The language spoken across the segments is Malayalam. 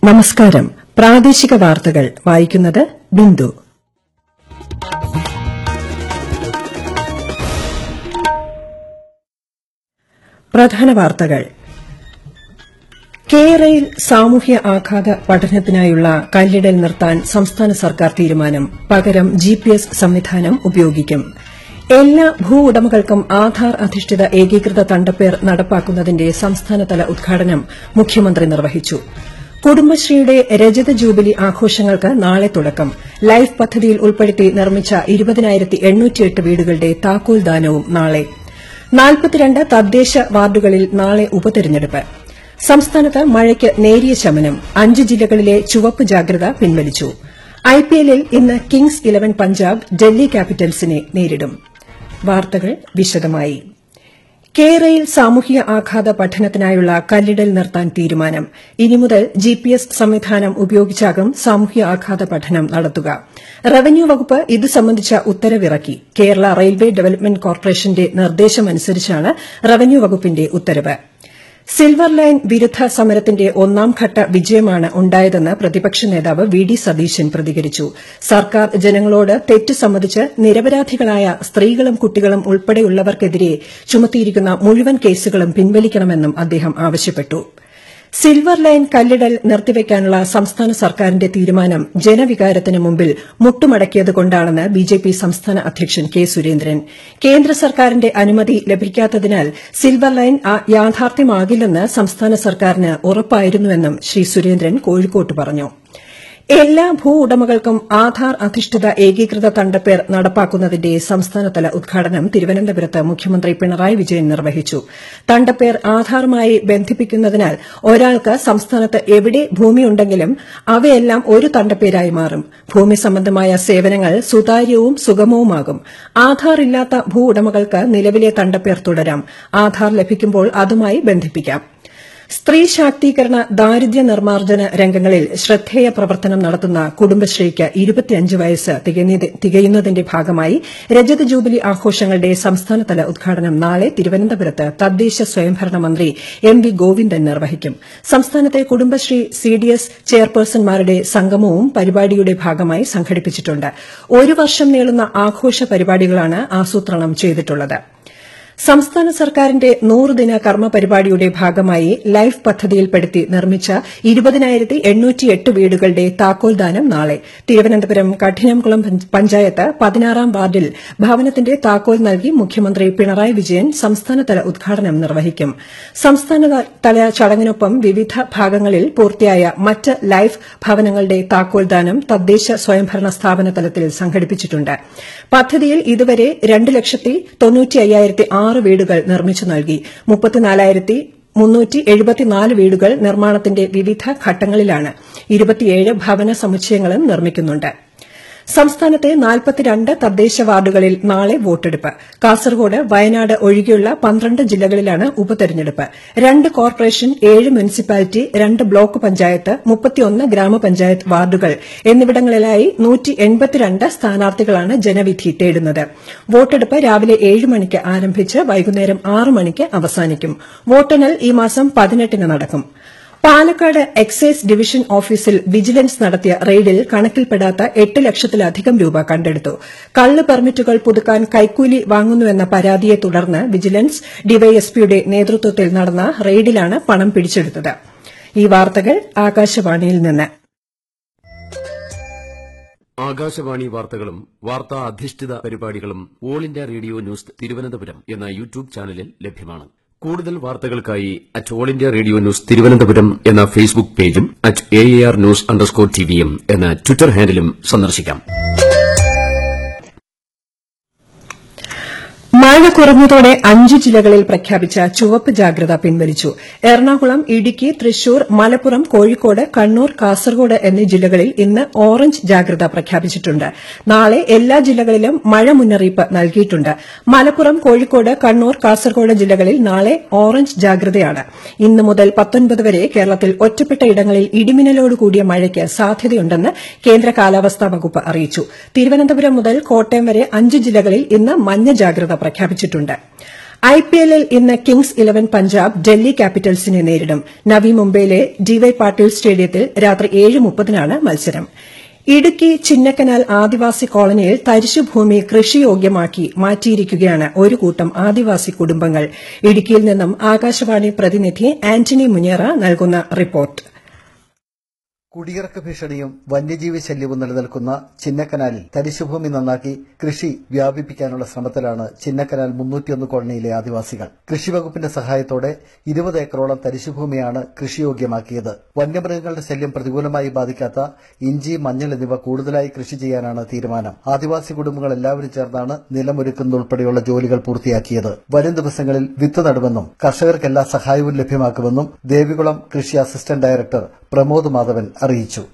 നമസ്കാരം പ്രാദേശിക വാർത്തകൾ വായിക്കുന്നത് ബിന്ദു പ്രധാന വാർത്തകൾ കേരയിൽ സാമൂഹ്യ ആഘാത പഠനത്തിനായുള്ള കല്ലിടൽ നിർത്താൻ സംസ്ഥാന സർക്കാർ തീരുമാനം പകരം ജിപിഎസ് സംവിധാനം ഉപയോഗിക്കും എല്ലാ ഭൂ ഉടമകൾക്കും ആധാർ അധിഷ്ഠിത ഏകീകൃത തണ്ടപ്പേർ നടപ്പാക്കുന്നതിന്റെ സംസ്ഥാനതല ഉദ്ഘാടനം മുഖ്യമന്ത്രി നിർവഹിച്ചു കുടുംബശ്രീയുടെ രജത ജൂബിലി ആഘോഷങ്ങൾക്ക് നാളെ തുടക്കം ലൈഫ് പദ്ധതിയിൽ ഉൾപ്പെടുത്തി നിർമ്മിച്ച ഇരുപതിനായിരത്തി എണ്ണൂറ്റിയെട്ട് വീടുകളുടെ താക്കോൽ ദാനവും നാളെ നാൽപ്പത്തിരണ്ട് തദ്ദേശ വാർഡുകളിൽ നാളെ ഉപതെരഞ്ഞെടുപ്പ് സംസ്ഥാനത്ത് മഴയ്ക്ക് നേരിയ ശമനം അഞ്ച് ജില്ലകളിലെ ചുവപ്പ് ജാഗ്രത പിൻവലിച്ചു ഐപിഎല്ലിൽ ഇന്ന് കിങ്സ് ഇലവൻ പഞ്ചാബ് ഡൽഹി ക്യാപിറ്റൽസിനെ നേരിടും വാർത്തകൾ വിശദമായി കേരയിൽ സാമൂഹിക ആഘാത പഠനത്തിനായുള്ള കല്ലിടൽ നിർത്താൻ തീരുമാനം ഇനി മുതൽ ജിപിഎസ് സംവിധാനം ഉപയോഗിച്ചാകും സാമൂഹിക ആഘാത പഠനം നടത്തുക റവന്യൂ വകുപ്പ് ഇത് സംബന്ധിച്ച ഉത്തരവിറക്കി കേരള റെയിൽവേ ഡെവലപ്മെന്റ് കോർപ്പറേഷന്റെ നിർദ്ദേശമനുസരിച്ചാണ് റവന്യൂ വകുപ്പിന്റെ ഉത്തരവ് സിൽവർ ലൈൻ വിരുദ്ധ സമരത്തിന്റെ ഒന്നാംഘട്ട വിജയമാണ് ഉണ്ടായതെന്ന് പ്രതിപക്ഷ നേതാവ് വി ഡി സതീശൻ പ്രതികരിച്ചു സർക്കാർ ജനങ്ങളോട് തെറ്റ് സമ്മതിച്ച് നിരപരാധികളായ സ്ത്രീകളും കുട്ടികളും ഉൾപ്പെടെയുള്ളവർക്കെതിരെ ചുമത്തിയിരിക്കുന്ന മുഴുവൻ കേസുകളും പിൻവലിക്കണമെന്നും അദ്ദേഹം ആവശ്യപ്പെട്ടു സിൽവർ ലൈൻ കല്ലിടൽ നിർത്തിവെക്കാനുള്ള സംസ്ഥാന സർക്കാരിന്റെ തീരുമാനം ജനവികാരത്തിന് മുമ്പിൽ മുട്ടുമടക്കിയതുകൊണ്ടാണെന്ന് ബിജെപി സംസ്ഥാന അധ്യക്ഷൻ കെ സുരേന്ദ്രൻ കേന്ദ്ര സർക്കാരിന്റെ അനുമതി ലഭിക്കാത്തതിനാൽ സിൽവർ ലൈൻ യാഥാർത്ഥ്യമാകില്ലെന്ന് സംസ്ഥാന സർക്കാരിന് ഉറപ്പായിരുന്നുവെന്നും ശ്രീ സുരേന്ദ്രൻ കോഴിക്കോട്ട് പറഞ്ഞു എല്ലാ ഭൂ ഉടമകൾക്കും ആധാർ അധിഷ്ഠിത ഏകീകൃത തണ്ടപ്പേർ നടപ്പാക്കുന്നതിന്റെ സംസ്ഥാനതല ഉദ്ഘാടനം തിരുവനന്തപുരത്ത് മുഖ്യമന്ത്രി പിണറായി വിജയൻ നിർവഹിച്ചു തണ്ടപ്പേർ ആധാറുമായി ബന്ധിപ്പിക്കുന്നതിനാൽ ഒരാൾക്ക് സംസ്ഥാനത്ത് എവിടെ ഭൂമിയുണ്ടെങ്കിലും അവയെല്ലാം ഒരു തണ്ടപ്പേരായി മാറും ഭൂമി സംബന്ധമായ സേവനങ്ങൾ സുതാര്യവും സുഗമവുമാകും ആധാർ ഇല്ലാത്ത ഭൂ ഉടമകൾക്ക് നിലവിലെ തണ്ടപ്പേർ തുടരാം ആധാർ ലഭിക്കുമ്പോൾ അതുമായി ബന്ധിപ്പിക്കാം സ്ത്രീ ശാക്തീകരണ ദാരിദ്ര്യ നിർമ്മാർജ്ജന രംഗങ്ങളിൽ ശ്രദ്ധേയ പ്രവർത്തനം നടത്തുന്ന കുടുംബശ്രീക്ക് ഇരുപത്തിയഞ്ച് വയസ്സ് തികയുന്നതിന്റെ ഭാഗമായി രജത ജൂബിലി ആഘോഷങ്ങളുടെ സംസ്ഥാനതല ഉദ്ഘാടനം നാളെ തിരുവനന്തപുരത്ത് തദ്ദേശ സ്വയംഭരണ മന്ത്രി എം വി ഗോവിന്ദൻ നിർവഹിക്കും സംസ്ഥാനത്തെ കുടുംബശ്രീ സിഡിഎസ് ചെയർപേഴ്സൺമാരുടെ സംഗമവും പരിപാടിയുടെ ഭാഗമായി സംഘടിപ്പിച്ചിട്ടുണ്ട് ഒരു വർഷം നീളുന്ന ആഘോഷ പരിപാടികളാണ് ആസൂത്രണം ചെയ്തിട്ടുള്ളത് സംസ്ഥാന സർക്കാരിന്റെ നൂറുദിന കർമ്മ പരിപാടിയുടെ ഭാഗമായി ലൈഫ് പദ്ധതിയിൽപ്പെടുത്തി നിർമ്മിച്ച ഇരുപതിനായിരത്തി എണ്ണൂറ്റിയെട്ട് വീടുകളുടെ താക്കോൽദാനം നാളെ തിരുവനന്തപുരം കഠിനംകുളം പഞ്ചായത്ത് പതിനാറാം വാർഡിൽ ഭവനത്തിന്റെ താക്കോൽ നൽകി മുഖ്യമന്ത്രി പിണറായി വിജയൻ സംസ്ഥാനതല ഉദ്ഘാടനം നിർവഹിക്കും സംസ്ഥാനതല ചടങ്ങിനൊപ്പം വിവിധ ഭാഗങ്ങളിൽ പൂർത്തിയായ മറ്റ് ലൈഫ് ഭവനങ്ങളുടെ താക്കോൽദാനം തദ്ദേശ സ്വയംഭരണ സ്ഥാപന തലത്തിൽ സംഘടിപ്പിച്ചിട്ടുണ്ട് പദ്ധതിയിൽ ഇതുവരെ രണ്ട് ലക്ഷത്തി തൊണ്ണൂറ്റി അയ്യായിരത്തി ആറ് വീടുകൾ നിർമ്മിച്ചു നൽകി മുപ്പത്തിനാലായിരത്തി മുന്നൂറ്റി എഴുപത്തിനാല് വീടുകൾ നിർമ്മാണത്തിന്റെ വിവിധ ഘട്ടങ്ങളിലാണ് ഇരുപത്തിയേഴ് ഭവന സമുച്ചയങ്ങളും നിർമ്മിക്കുന്നുണ്ട് സംസ്ഥാനത്തെ നാൽപ്പത്തിരണ്ട് തദ്ദേശ വാർഡുകളിൽ നാളെ വോട്ടെടുപ്പ് കാസർകോട് വയനാട് ഒഴികെയുള്ള പന്ത്രണ്ട് ജില്ലകളിലാണ് ഉപതെരഞ്ഞെടുപ്പ് രണ്ട് കോർപ്പറേഷൻ ഏഴ് മുനിസിപ്പാലിറ്റി രണ്ട് ബ്ലോക്ക് പഞ്ചായത്ത് മുപ്പത്തിയൊന്ന് ഗ്രാമപഞ്ചായത്ത് വാർഡുകൾ എന്നിവിടങ്ങളിലായി സ്ഥാനാർത്ഥികളാണ് ജനവിധി തേടുന്നത് വോട്ടെടുപ്പ് രാവിലെ ഏഴ് മണിക്ക് ആരംഭിച്ച് വൈകുന്നേരം ആറ് മണിക്ക് അവസാനിക്കും വോട്ടെണ്ണൽ ഈ മാസം പതിനെട്ടിന് നടക്കും പാലക്കാട് എക്സൈസ് ഡിവിഷൻ ഓഫീസിൽ വിജിലൻസ് നടത്തിയ റെയ്ഡിൽ കണക്കിൽപ്പെടാത്ത എട്ട് ലക്ഷത്തിലധികം രൂപ കണ്ടെടുത്തു കള്ള് പെർമിറ്റുകൾ പുതുക്കാൻ കൈക്കൂലി വാങ്ങുന്നുവെന്ന പരാതിയെ തുടർന്ന് വിജിലൻസ് ഡിവൈഎസ്പിയുടെ നേതൃത്വത്തിൽ നടന്ന റെയ്ഡിലാണ് പണം പിടിച്ചെടുത്തത് ഈ വാർത്തകൾ ആകാശവാണിയിൽ നിന്ന് ആകാശവാണി വാർത്തകളും വാർത്താ അധിഷ്ഠിത പരിപാടികളും All India Radio News Thiruvananthapuram എന്ന യൂട്യൂബ് ചാനലിൽ ലഭ്യമാണ് കൂടുതൽ വാർത്തകൾക്കായി at All India Radio News Thiruvananthapuram എന്ന ഫേസ്ബുക്ക് പേജും at A R news underscore ടിവിയും എന്ന ട്വിറ്റർ ഹാൻഡിലും സന്ദർശിക്കാം മഴ കുറഞ്ഞതോടെ അഞ്ച് ജില്ലകളിൽ പ്രഖ്യാപിച്ച ചുവപ്പ് ജാഗ്രത പിൻവലിച്ചു എറണാകുളം ഇടുക്കി തൃശൂർ മലപ്പുറം കോഴിക്കോട് കണ്ണൂർ കാസർഗോഡ് എന്നീ ജില്ലകളിൽ ഇന്ന് ഓറഞ്ച് ജാഗ്രത പ്രഖ്യാപിച്ചിട്ടുണ്ട് നാളെ എല്ലാ ജില്ലകളിലും മഴ മുന്നറിയിപ്പ് നൽകിയിട്ടുണ്ട് മലപ്പുറം കോഴിക്കോട് കണ്ണൂർ കാസർഗോഡ് ജില്ലകളിൽ നാളെ ഓറഞ്ച് ജാഗ്രതയാണ് ഇന്ന് മുതൽ പത്തൊൻപത് വരെ കേരളത്തിൽ ഒറ്റപ്പെട്ട ഇടങ്ങളിൽ ഇടിമിന്നലോട് കൂടിയ മഴയ്ക്ക് സാധ്യതയുണ്ടെന്ന് കേന്ദ്ര കാലാവസ്ഥാ വകുപ്പ് അറിയിച്ചു തിരുവനന്തപുരം മുതൽ കോട്ടയം വരെ അഞ്ച് ജില്ലകളിൽ ഇന്ന് മഞ്ഞ ജാഗ്രത പ്രഖ്യാപിച്ചിട്ടുണ്ട് ഐപിഎല്ലിൽ ഇന്ന് കിങ്സ് ഇലവൻ പഞ്ചാബ് ഡൽഹി ക്യാപിറ്റൽസിനെ നേരിടും നവി മുംബൈയിലെ ഡിവൈ പാട്ടീൽ സ്റ്റേഡിയത്തിൽ രാത്രി ഏഴ് മുപ്പതിനാണ് മത്സരം ഇടുക്കി ചിന്നക്കനാൽ ആദിവാസി കോളനിയിൽ തരിശുഭൂമി കൃഷിയോഗ്യമാക്കി മാറ്റിയിരിക്കുകയാണ് ഒരു കൂട്ടം ആദിവാസി കുടുംബങ്ങൾ ഇടുക്കിയിൽ നിന്നും ആകാശവാണി പ്രതിനിധി ആന്റണി മുനിയറ നൽകുന്ന റിപ്പോർട്ട് കുടിയിറക്ക ഭീഷണിയും വന്യജീവി ശല്യവും നിലനിൽക്കുന്ന ചിന്നക്കനാലിൽ തരിശുഭൂമി നന്നാക്കി കൃഷി വ്യാപിപ്പിക്കാനുള്ള ശ്രമത്തിലാണ് ചിന്നക്കനാൽ മുന്നൂറ്റിയൊന്ന് കോളനിയിലെ ആദിവാസികൾ കൃഷിവകുപ്പിന്റെ സഹായത്തോടെ ഇരുപത് ഏക്കറോളം തരിശുഭൂമിയാണ് കൃഷിയോഗ്യമാക്കിയത് വന്യമൃഗങ്ങളുടെ ശല്യം പ്രതികൂലമായി ബാധിക്കാത്ത ഇഞ്ചി മഞ്ഞൾ എന്നിവ കൂടുതലായി കൃഷി ചെയ്യാനാണ് തീരുമാനം ആദിവാസി കുടുംബങ്ങൾ എല്ലാവരും ചേർന്നാണ് നിലമൊരുക്കുന്നതുൾപ്പെടെയുള്ള ജോലികൾ പൂർത്തിയാക്കിയത് വരും ദിവസങ്ങളിൽ വിത്ത് നടുമെന്നും കർഷകർക്ക് എല്ലാ സഹായവും ലഭ്യമാക്കുമെന്നും ദേവികുളം കൃഷി അസിസ്റ്റന്റ് ഡയറക്ടർ പ്രമോദ് മാധവൻ അറിയിച്ചു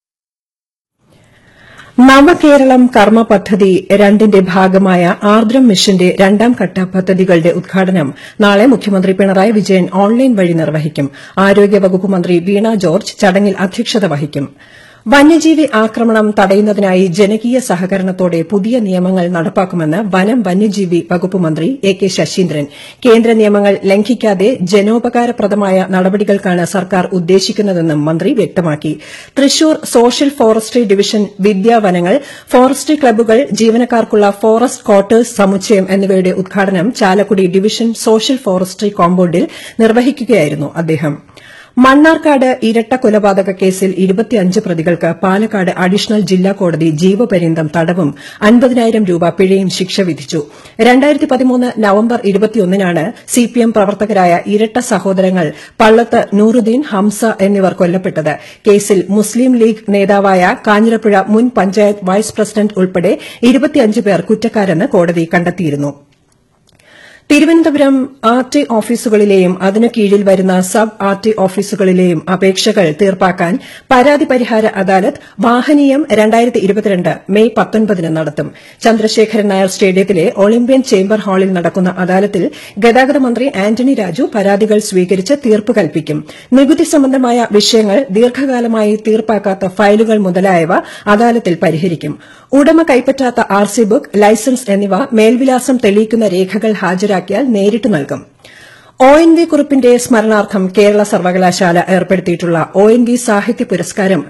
നവകേരളം കർമ്മ പദ്ധതി രണ്ടിന്റെ ഭാഗമായ ആർദ്രം മിഷന്റെ രണ്ടാം ഘട്ട പദ്ധതികളുടെ ഉദ്ഘാടനം നാളെ മുഖ്യമന്ത്രി പിണറായി വിജയൻ ഓൺലൈൻ വഴി നിർവഹിക്കും ആരോഗ്യവകുപ്പ് മന്ത്രി വീണ ജോർജ് ചടങ്ങിൽ അധ്യക്ഷത വഹിക്കും വന്യജീവി ആക്രമണം തടയുന്നതിനായി ജനകീയ സഹകരണത്തോടെ പുതിയ നിയമങ്ങൾ നടപ്പാക്കുമെന്ന് വനം വന്യജീവി വകുപ്പ് മന്ത്രി എ കെ ശശീന്ദ്രൻ കേന്ദ്ര നിയമങ്ങൾ ലംഘിക്കാതെ ജനോപകാരപ്രദമായ നടപടികൾക്കാണ് സർക്കാർ ഉദ്ദേശിക്കുന്നതെന്നും മന്ത്രി വ്യക്തമാക്കി തൃശൂർ സോഷ്യൽ ഫോറസ്ട്രി ഡിവിഷൻ വിദ്യാവനങ്ങൾ ഫോറസ്ട്രി ക്ലബ്ബുകൾ ജീവനക്കാർക്കുള്ള ഫോറസ്റ്റ് ക്വാർട്ടേഴ്സ് സമുച്ചയം എന്നിവയുടെ ഉദ്ഘാടനം ചാലക്കുടി ഡിവിഷൻ സോഷ്യൽ ഫോറസ്ട്രി കോമ്പൌണ്ടിൽ നിർവഹിക്കുകയായിരുന്നു അദ്ദേഹം മണ്ണാർക്കാട് ഇരട്ട കൊലപാതക കേസിൽ ഇരുപത്തിയഞ്ച് പ്രതികൾക്ക് പാലക്കാട് അഡീഷണൽ ജില്ലാ കോടതി ജീവപര്യന്തം തടവും അൻപതിനായിരം രൂപ പിഴയും ശിക്ഷ വിധിച്ചു രണ്ടായിരത്തി പതിമൂന്ന് നവംബർ ഇരുപത്തിയൊന്നിനാണ് സിപിഎം പ്രവർത്തകരായ ഇരട്ട സഹോദരങ്ങൾ പള്ളത്ത് നൂറുദ്ദീൻ ഹംസ എന്നിവർ കൊല്ലപ്പെട്ടത് കേസിൽ മുസ്ലിം ലീഗ് നേതാവായ കാഞ്ഞിരപ്പുഴ മുൻ പഞ്ചായത്ത് വൈസ് പ്രസിഡന്റ് ഉൾപ്പെടെ ഇരുപത്തിയഞ്ച് പേർ കുറ്റക്കാരെന്ന് കോടതി കണ്ടെത്തിയിരുന്നു തിരുവനന്തപുരം ആർ ടി ഓഫീസുകളിലെയും അതിനു കീഴിൽ വരുന്ന സബ് ആർ ടി ഓഫീസുകളിലെയും അപേക്ഷകൾ തീർപ്പാക്കാൻ പരാതി പരിഹാര അദാലത്ത് വാഹനീയം മെയ് പത്തൊൻപതിന് നടത്തും ചന്ദ്രശേഖരൻ നായർ സ്റ്റേഡിയത്തിലെ ഒളിമ്പ്യൻ ചേംബർ ഹാളിൽ നടക്കുന്ന അദാലത്തിൽ ഗതാഗത മന്ത്രി ആന്റണി രാജു പരാതികൾ സ്വീകരിച്ച് തീർപ്പ് കൽപ്പിക്കും നികുതി സംബന്ധമായ വിഷയങ്ങൾ ദീർഘകാലമായി തീർപ്പാക്കാത്ത ഫയലുകൾ മുതലായവ അദാലത്തിൽ പരിഹരിക്കും ഉടമ കൈപ്പറ്റാത്ത ആർ സി ബുക്ക് ലൈസൻസ് എന്നിവ മേൽവിലാസം തെളിയിക്കുന്ന രേഖകൾ ഹാജരാക്കിയാൽ നേരിട്ട് നൽകും ഒ എൻ വി കുറിപ്പിന്റെ സ്മരണാർത്ഥം കേരള സർവകലാശാല ഏർപ്പെടുത്തിയിട്ടുള്ള ഒ എൻ വി സാഹിത്യ പുരസ്കാരം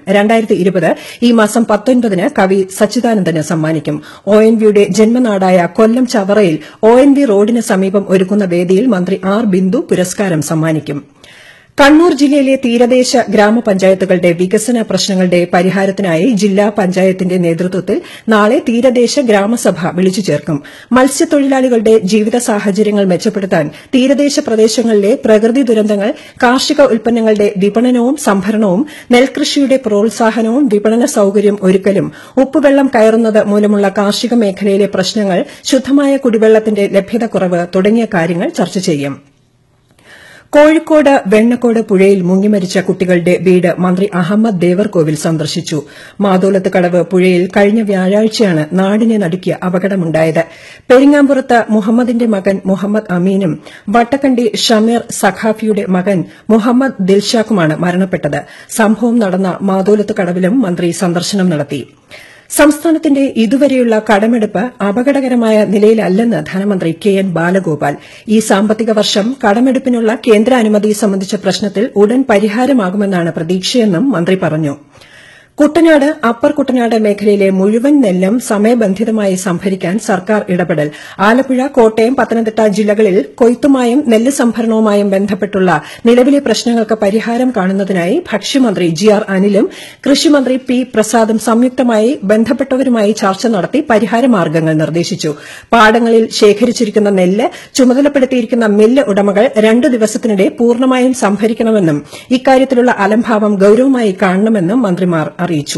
ഈ മാസം പത്തൊൻപതിന് കവി സച്ചിദാനന്ദന് സമ്മാനിക്കും ഒ എൻ വിയുടെ ജന്മനാടായ കൊല്ലം ചവറയിൽ ഒ എൻ വി റോഡിന് സമീപം ഒരുക്കുന്ന വേദിയിൽ മന്ത്രി ആർ ബിന്ദു പുരസ്കാരം സമ്മാനിക്കും കണ്ണൂർ ജില്ലയിലെ തീരദേശ ഗ്രാമപഞ്ചായത്തുകളുടെ വികസന പ്രശ്നങ്ങളുടെ പരിഹാരത്തിനായി ജില്ലാ പഞ്ചായത്തിന്റെ നേതൃത്വത്തിൽ നാളെ തീരദേശ ഗ്രാമസഭ വിളിച്ചു ചേർക്കും മത്സ്യത്തൊഴിലാളികളുടെ ജീവിത സാഹചര്യങ്ങൾ മെച്ചപ്പെടുത്താൻ തീരദേശ പ്രദേശങ്ങളിലെ പ്രകൃതി ദുരന്തങ്ങൾ കാർഷിക ഉൽപ്പന്നങ്ങളുടെ വിപണനവും സംഭരണവും നെൽകൃഷിയുടെ പ്രോത്സാഹനവും വിപണന സൌകര്യം ഒരുക്കലും ഉപ്പുവെള്ളം കയറുന്നത് മൂലമുള്ള കാർഷിക മേഖലയിലെ പ്രശ്നങ്ങൾ ശുദ്ധമായ കുടിവെള്ളത്തിന്റെ ലഭ്യതക്കുറവ് തുടങ്ങിയ കാര്യങ്ങൾ ചർച്ച ചെയ്യും കോഴിക്കോട് വെണ്ണക്കോട് പുഴയിൽ മുങ്ങിമരിച്ച കുട്ടികളുടെ വീട് മന്ത്രി അഹമ്മദ് ദേവർകോവിൽ സന്ദർശിച്ചു മാതോലത്ത് കടവ് പുഴയിൽ കഴിഞ്ഞ വ്യാഴാഴ്ചയാണ് നാടിനെ നടുക്കിയ അപകടമുണ്ടായത് പെരിങ്ങാമ്പുറത്ത് മുഹമ്മദിന്റെ മകൻ മുഹമ്മദ് അമീനും വട്ടക്കണ്ടി ഷമീർ സഖാഫിയുടെ മകൻ മുഹമ്മദ് ദിൽഷാക്കുമാണ് മരണപ്പെട്ടത് സംഭവം നടന്ന മാതോലത്ത് കടവിലും മന്ത്രി സന്ദർശനം നടത്തി സംസ്ഥാനത്തിന്റെ ഇതുവരെയുള്ള കടമെടുപ്പ് അപകടകരമായ നിലയിലല്ലെന്ന് ധനമന്ത്രി കെ എൻ ബാലഗോപാൽ ഈ സാമ്പത്തിക വർഷം കടമെടുപ്പിനുള്ള കേന്ദ്ര അനുമതി സംബന്ധിച്ച പ്രശ്നത്തിൽ ഉടൻ പരിഹാരമാകുമെന്നാണ് പ്രതീക്ഷയെന്നും മന്ത്രി പറഞ്ഞു കുട്ടനാട് അപ്പർ കുട്ടനാട് മേഖലയിലെ മുഴുവൻ നെല്ലും സമയബന്ധിതമായി സംഭരിക്കാൻ സർക്കാർ ഇടപെടൽ ആലപ്പുഴ കോട്ടയം പത്തനംതിട്ട ജില്ലകളിൽ കൊയ്ത്തുമായും നെല്ല് സംഭരണവുമായും ബന്ധപ്പെട്ടുള്ള നിലവിലെ പ്രശ്നങ്ങൾക്ക് പരിഹാരം കാണുന്നതിനായി ഭക്ഷ്യമന്ത്രി ജി ആർ അനിലും കൃഷിമന്ത്രി പി പ്രസാദും സംയുക്തമായി ബന്ധപ്പെട്ടവരുമായി ചർച്ച നടത്തി പരിഹാരമാർഗ്ഗങ്ങൾ നിർദ്ദേശിച്ചു പാടങ്ങളിൽ ശേഖരിച്ചിരിക്കുന്ന നെല്ല് ചുമതലപ്പെടുത്തിയിരിക്കുന്ന മില്ല് ഉടമകൾ രണ്ടു ദിവസത്തിനിടെ പൂർണ്ണമായും സംഭരിക്കണമെന്നും ഇക്കാര്യത്തിലുള്ള അലംഭാവം ഗൌരവമായി കാണണമെന്നും മന്ത്രിമാർ അറിയിച്ചു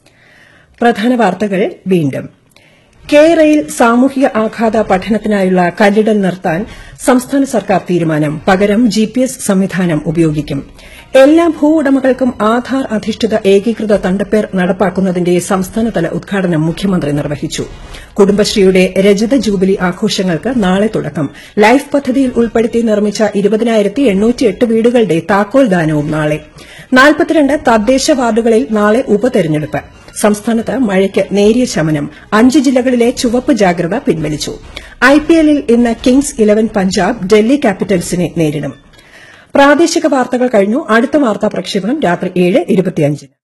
പ്രധാന വാർത്തകൾ വീണ്ടും കേരയിൽ സാമൂഹിക ആഘാത പഠനത്തിനായുള്ള കല്ലിടൽ നിർത്താൻ സംസ്ഥാന സർക്കാർ തീരുമാനം പകരം ജിപിഎസ് സംവിധാനം ഉപയോഗിക്കും എല്ലാ ഭൂ ഉടമകൾക്കും ആധാർ അധിഷ്ഠിത ഏകീകൃത തണ്ടപ്പേർ നടപ്പാക്കുന്നതിന്റെ സംസ്ഥാനതല ഉദ്ഘാടനം മുഖ്യമന്ത്രി നിർവഹിച്ചു കുടുംബശ്രീയുടെ രജത ജൂബിലി ആഘോഷങ്ങൾക്ക് നാളെ തുടക്കം ലൈഫ് പദ്ധതിയിൽ ഉൾപ്പെടുത്തി നിർമ്മിച്ച ഇരുപതിനായിരത്തി എണ്ണൂറ്റിയെട്ട് വീടുകളുടെ താക്കോൽ ദാനവും നാളെ നാൽപ്പത്തിരണ്ട് തദ്ദേശ വാർഡുകളിൽ നാളെ ഉപതെരഞ്ഞെടുപ്പ് സംസ്ഥാനത്ത് മഴയ്ക്ക് നേരിയ ശമനം അഞ്ച് ജില്ലകളിലെ ചുവപ്പ് ജാഗ്രത പിൻവലിച്ചു ഐപിഎല്ലിൽ ഇന്ന് കിങ്സ് ഇലവൻ പഞ്ചാബ് ഡൽഹി ക്യാപിറ്റൽസിനെ നേരിടും പ്രാദേശിക വാർത്തകൾ കഴിഞ്ഞു അടുത്ത വാർത്താ പ്രക്ഷേപണം രാത്രി ഏഴ് ഇരുപത്തിയഞ്ചിന്